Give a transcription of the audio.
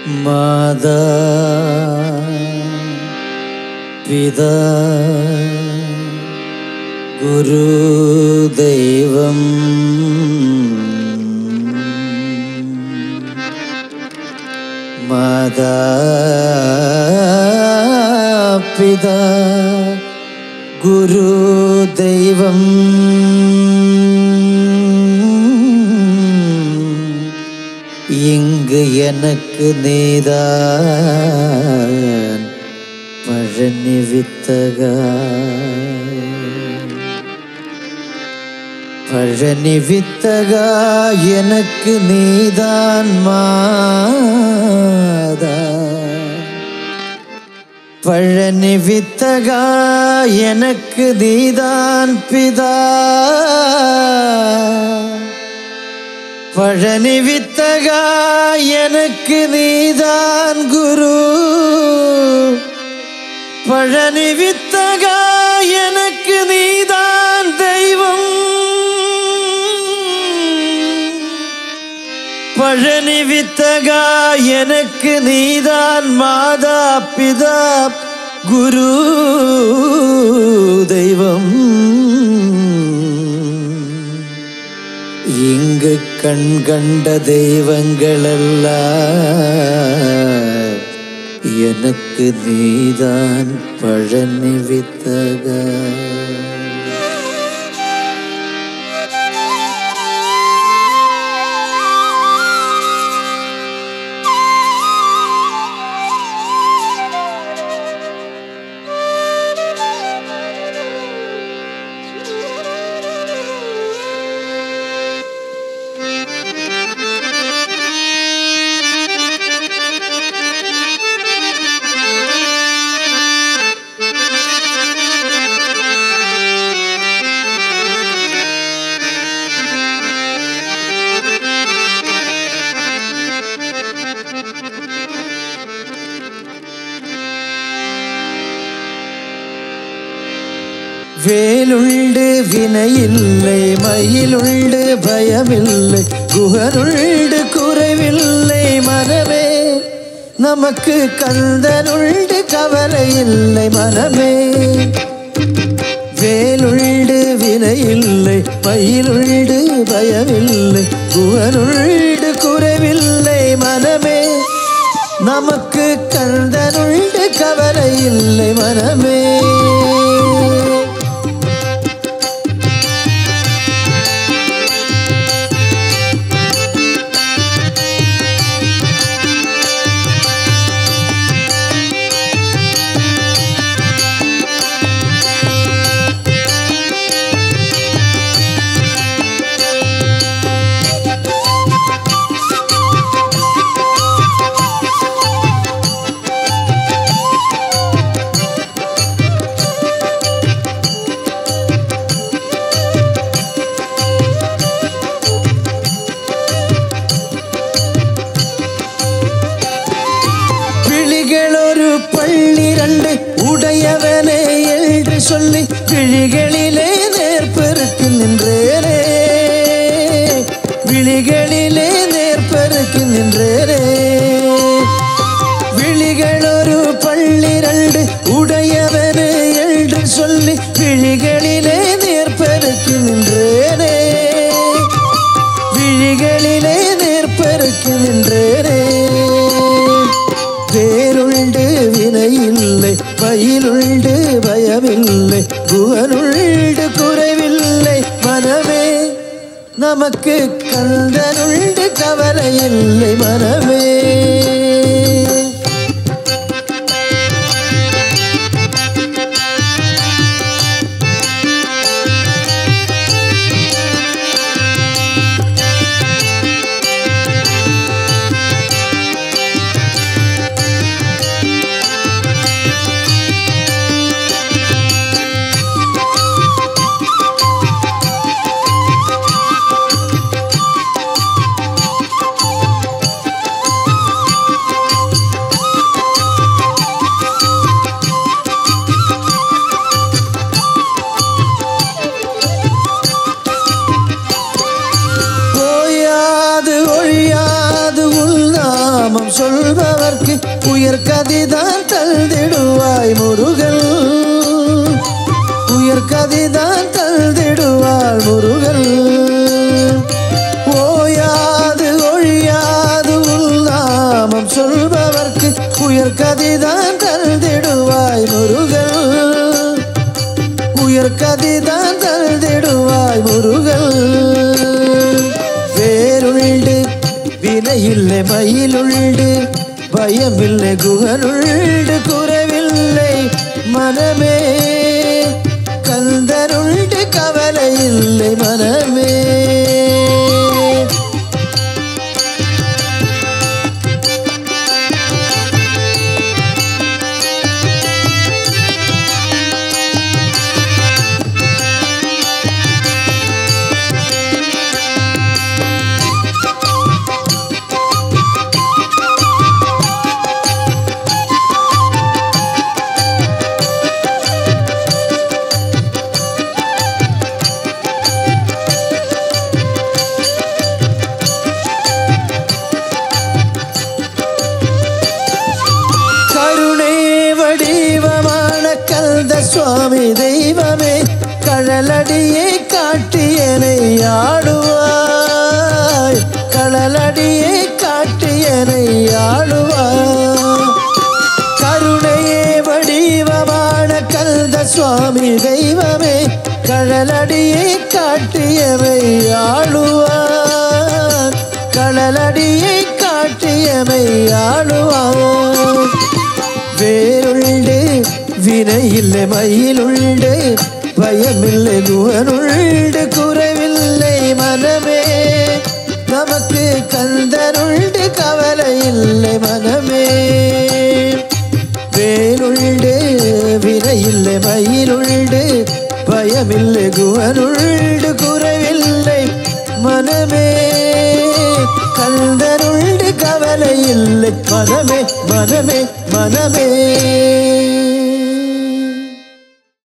മാതാ പിതാ ഗുരുദൈവം മാതാ പിതാ ഗുരുദൈവം இங்கு எனக்கு நீதான் பழனி வித்தகா பழனி வித்தகா எனக்கு நீதான் மாதா பழனி வித்தகா எனக்கு நீதான் பிதா பழனி வித்தகா எனக்கு நீதான் குரு பழனி வித்தகா எனக்கு நீதான் தெய்வம் பழனி வித்தகா எனக்கு நீதான் மாதா பிதா குரு தெய்வம் இங்கு கண் கண்ட தெய்வங்களெல்லாம் எனக்கு நீதான் பழனி வித்தகா வேலுண்டு வினையில்லை மயிலுண்டு பயமில்லை குகருண்டு குறைவில்லை மனமே நமக்கு கந்தனுண்டு கவலை இல்லை மனமே வேலுண்டு வினையில்லை மயிலுண்டு பயமில்லை குகருண்டு குறைவில்லை மனமே நமக்கு கந்தனுண்டு கவலை இல்லை மனமே விழிகளொரு பள்ளிரண்டு உடையவனே என்று சொல்லி விழிகளிலே நேர்பெருக்கு நின்றேனே விழிகளிலே நேர்பெருக்கு நின்றேனே விழிகளொரு பள்ளிரண்டு உடையவனே என்று சொல்லி விழிகளிலே நேர்பெருக்கு நின்றேனே விழிகளிலே நேர்பெருக்கு நின்றேனே வேருண்டு வினையில்லை பயிலுண்டு பயமில்லை புகனுண்டு குறைவில்லை மனமே நமக்கு கந்தனுண்டு கவலை இல்லை மனமே உயர்கதிதான் தந்திடுவாய் முருகன் உயர்கதிதான் தந்திடுவாள் முருகன் ஓயாது ஒழியாது உள்நாமம் சொல்பவர்க்கு உயர்கதிதான் தந்திடுவாய் முருகன் உயர்கதிதான் தந்திடுவாய் முருகன் வேருண்டு வினையில்லை மயிலுண்டு பயமில்லை குகனுண்டு குறைவில்லை மனமே கந்தனுண்டு கவலை இல்லை மனமே கருணை வடிவமான கந்த சுவாமி தெய்வமே கடலடியை காட்டியனை ஆடுவாய் கடலடியை காட்டியனை ஆடுவாய் கருணையே வடிவமான கந்த சுவாமி தெய்வமே கடலடியை காட்டியவை ஆளுவார் கடலடியை காட்டியவை ஆளுவார் வேருண்டு வினையில்லை மயிலுண்டு பயமில்லை குவனுண்டு குறைவில்லை மனமே நமக்கு கந்தனுண்டு கவலை இல்லை மனமே வேலுண்டு வினையில்லை மயிலுண்டு பயமில்லை குவனுண்டு குறைவில்லை மனமே கந்தனுண்டு கவலை இல்லை மனமே மனமே மனமே